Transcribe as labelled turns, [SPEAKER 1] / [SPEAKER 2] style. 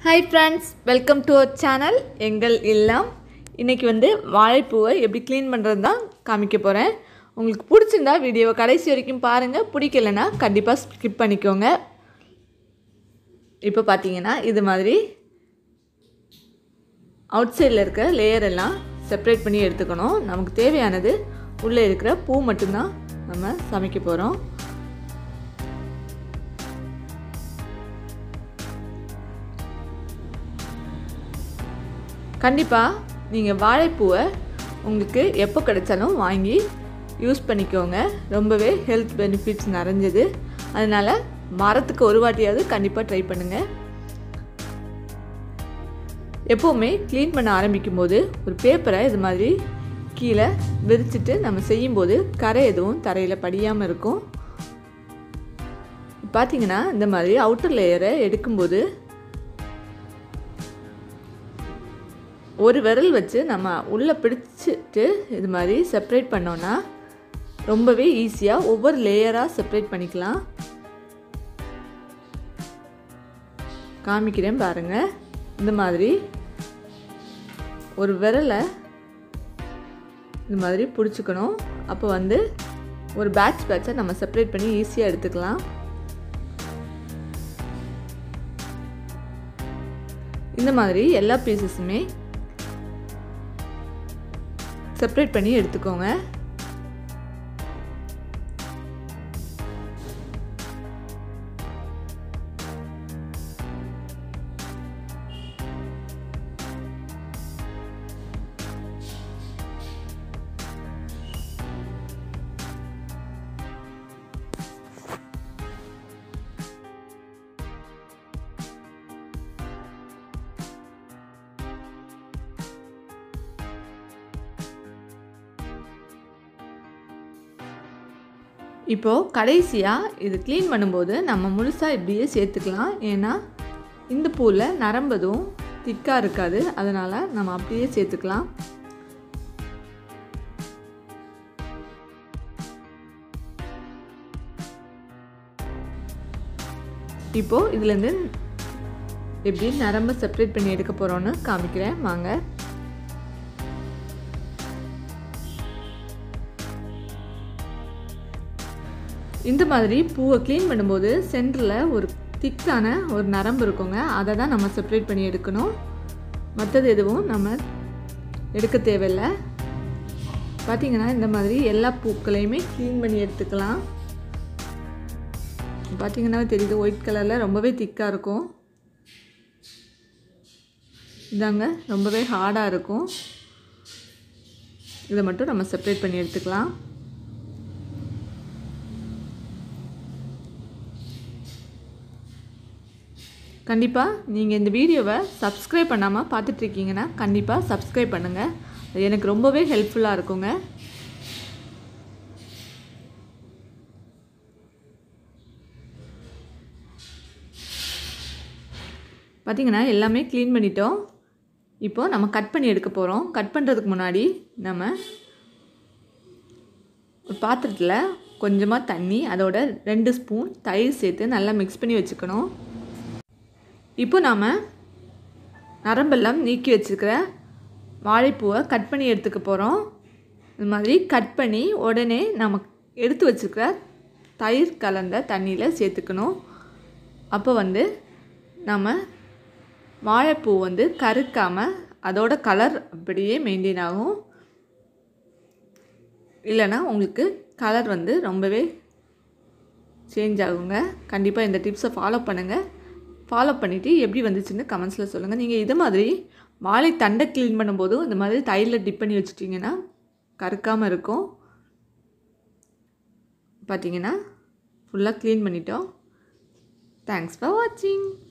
[SPEAKER 1] hi friends welcome to our channel எங்கள் இல்லம் இன்றைக்கி வந்து வாழைப்பூவை எப்படி க்ளீன் பண்ணுறது தான் காமிக்க போகிறேன் உங்களுக்கு பிடிச்சிருந்தா வீடியோவை கடைசி வரைக்கும் பாருங்கள் பிடிக்கலைன்னா கண்டிப்பாக ஸ்கிப் பண்ணிக்கோங்க இப்போ பார்த்தீங்கன்னா இது மாதிரி அவுட் சைடில் இருக்க லேயர் எல்லாம் செப்பரேட் பண்ணி எடுத்துக்கணும் நமக்கு தேவையானது உள்ளே இருக்கிற பூ மட்டும்தான் நம்ம சமைக்க போகிறோம் கண்டிப்பாக நீங்கள் வாழைப்பூவை உங்களுக்கு எப்போ கிடைச்சாலும் வாங்கி யூஸ் பண்ணிக்கோங்க ரொம்பவே ஹெல்த் பெனிஃபிட்ஸ் நிறைஞ்சது அதனால் மரத்துக்கு ஒரு வாட்டியாவது கண்டிப்பாக ட்ரை பண்ணுங்கள் எப்போவுமே க்ளீன் பண்ண ஆரம்பிக்கும் போது ஒரு பேப்பரை இது மாதிரி கீழே விரிச்சிட்டு நம்ம செய்யும்போது கரை எதுவும் தரையில் படியாமல் இருக்கும் பார்த்தீங்கன்னா இந்த மாதிரி அவுட்டர் லேயரை எடுக்கும்போது ஒரு விரல் வச்சு நம்ம உள்ளே பிடிச்சிட்டு இது மாதிரி செப்ரேட் பண்ணோன்னா ரொம்பவே ஈஸியாக ஒவ்வொரு லேயராக செப்ரேட் பண்ணிக்கலாம் காமிக்கிறேன் பாருங்கள் இந்த மாதிரி ஒரு விரலை இது மாதிரி பிடிச்சிக்கணும் அப்போ வந்து ஒரு பேட்ச் பேட்சை நம்ம செப்ரேட் பண்ணி ஈஸியாக எடுத்துக்கலாம் இந்த மாதிரி எல்லா பீசஸுமே செப்ரேட் பண்ணி எடுத்துக்கோங்க இப்போது கடைசியாக இது க்ளீன் பண்ணும்போது நம்ம முழுசாக இப்படியே சேர்த்துக்கலாம் ஏன்னா இந்த பூவில் நரம்பதும் திக்காக இருக்காது அதனால் நம்ம அப்படியே சேர்த்துக்கலாம் இப்போது இதுலேருந்து எப்படி நரம்பை செப்ரேட் பண்ணி எடுக்க போகிறோன்னு காமிக்கிறேன் வாங்க இந்த மாதிரி பூவை க்ளீன் பண்ணும்போது சென்டரில் ஒரு திக்கான ஒரு நரம்பு இருக்குங்க அதை தான் நம்ம செப்ரேட் பண்ணி எடுக்கணும் மற்றது எதுவும் நம்ம எடுக்க தேவையில்லை பார்த்திங்கன்னா இந்த மாதிரி எல்லா பூக்களையுமே க்ளீன் பண்ணி எடுத்துக்கலாம் பார்த்திங்கன்னா தெரியுது ஒயிட் கலரில் ரொம்பவே திக்காக இருக்கும் இதாங்க ரொம்பவே ஹார்டாக இருக்கும் இதை மட்டும் நம்ம செப்ரேட் பண்ணி எடுத்துக்கலாம் கண்டிப்பாக நீங்கள் இந்த வீடியோவை சப்ஸ்கிரைப் பண்ணாமல் பார்த்துட்ருக்கீங்கன்னா கண்டிப்பாக சப்ஸ்கிரைப் பண்ணுங்கள் அது எனக்கு ரொம்பவே ஹெல்ப்ஃபுல்லாக இருக்குங்க பார்த்திங்கன்னா எல்லாமே க்ளீன் பண்ணிட்டோம் இப்போது நம்ம கட் பண்ணி எடுக்க போகிறோம் கட் பண்ணுறதுக்கு முன்னாடி நம்ம ஒரு பாத்திரத்தில் கொஞ்சமாக தண்ணி அதோட ரெண்டு ஸ்பூன் தயிர் சேர்த்து நல்லா மிக்ஸ் பண்ணி வச்சுக்கணும் இப்போ நாம் நரம்பெல்லாம் நீக்கி வச்சுருக்கிற வாழைப்பூவை கட் பண்ணி எடுத்துக்க போகிறோம் இது மாதிரி கட் பண்ணி உடனே நம்ம எடுத்து வச்சுருக்கிற தயிர் கலந்த தண்ணியில் சேர்த்துக்கணும் அப்போ வந்து நம்ம வாழைப்பூ வந்து கருக்காமல் அதோட கலர் அப்படியே மெயின்டைன் ஆகும் இல்லைன்னா உங்களுக்கு கலர் வந்து ரொம்பவே சேஞ்ச் ஆகுங்க கண்டிப்பாக இந்த டிப்ஸை ஃபாலோ பண்ணுங்கள் ஃபாலோ பண்ணிவிட்டு எப்படி வந்துச்சுன்னு கமெண்ட்ஸில் சொல்லுங்கள் நீங்கள் இது மாதிரி வாழை தண்டை க்ளீன் பண்ணும்போதும் இந்த மாதிரி தைலில் டிப் பண்ணி வச்சுட்டிங்கன்னா கருக்காமல் இருக்கும் பார்த்தீங்கன்னா ஃபுல்லாக க்ளீன் பண்ணிட்டோம் தேங்க்ஸ் ஃபார் வாட்சிங்